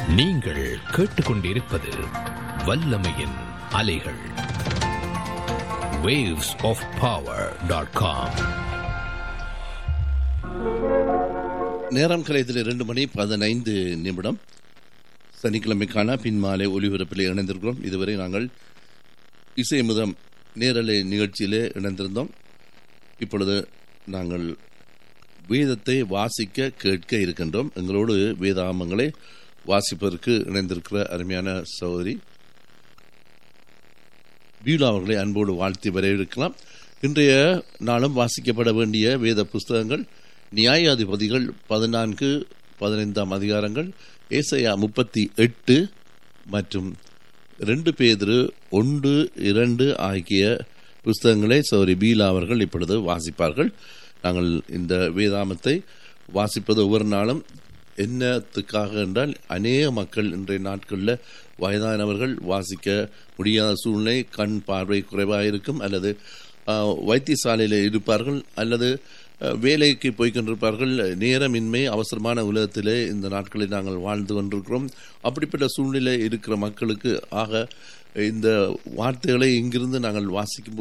நீங்கள் கேட்டுக்கொண்டிருப்பது வல்லமையின் அலைகள் waves of power.com நேரம் கலையத்தில் இரண்டு மணி பதினைந்து நிமிடம் சனிக்கிழமைக்கான பின்மாலை ஒலிபரப்பில் இணைந்திருக்கிறோம் இதுவரை நாங்கள் இசை முதம் நேரலை நிகழ்ச்சியிலே இணைந்திருந்தோம் இப்பொழுது நாங்கள் வேதத்தை வாசிக்க கேட்க இருக்கின்றோம் எங்களோடு வேதாமங்களை வாசிப்பதற்கு இணைந்திருக்கிற அருமையான சகோதரி பீலா அவர்களை அன்போடு வாழ்த்தி வரவேற்கலாம் இன்றைய நாளும் வாசிக்கப்பட வேண்டிய வேத புஸ்தகங்கள் நியாயாதிபதிகள் பதினான்கு பதினைந்தாம் அதிகாரங்கள் ஏசையா முப்பத்தி எட்டு மற்றும் ரெண்டு பேதிரு ஒன்று இரண்டு ஆகிய புஸ்தகங்களை சௌரி பீலா அவர்கள் இப்பொழுது வாசிப்பார்கள் நாங்கள் இந்த வேதாமத்தை வாசிப்பது ஒவ்வொரு நாளும் என்னத்துக்காக என்றால் அநேக மக்கள் இன்றைய நாட்களில் வயதானவர்கள் வாசிக்க முடியாத சூழ்நிலை கண் பார்வை குறைவாக இருக்கும் அல்லது ஆஹ், வைத்தியசாலையில் இருப்பார்கள் அல்லது அஹ், வேலைக்கு போய்கொண்டிருப்பார்கள் நேரமின்மை அவசரமான உலகத்திலே இந்த நாட்களில் நாங்கள் வாழ்ந்து கொண்டிருக்கிறோம் அப்படிப்பட்ட சூழ்நிலை இருக்கிற மக்களுக்கு ஆக இந்த வார்த்தைகளை இங்கிருந்து நாங்கள் வாசிக்கும்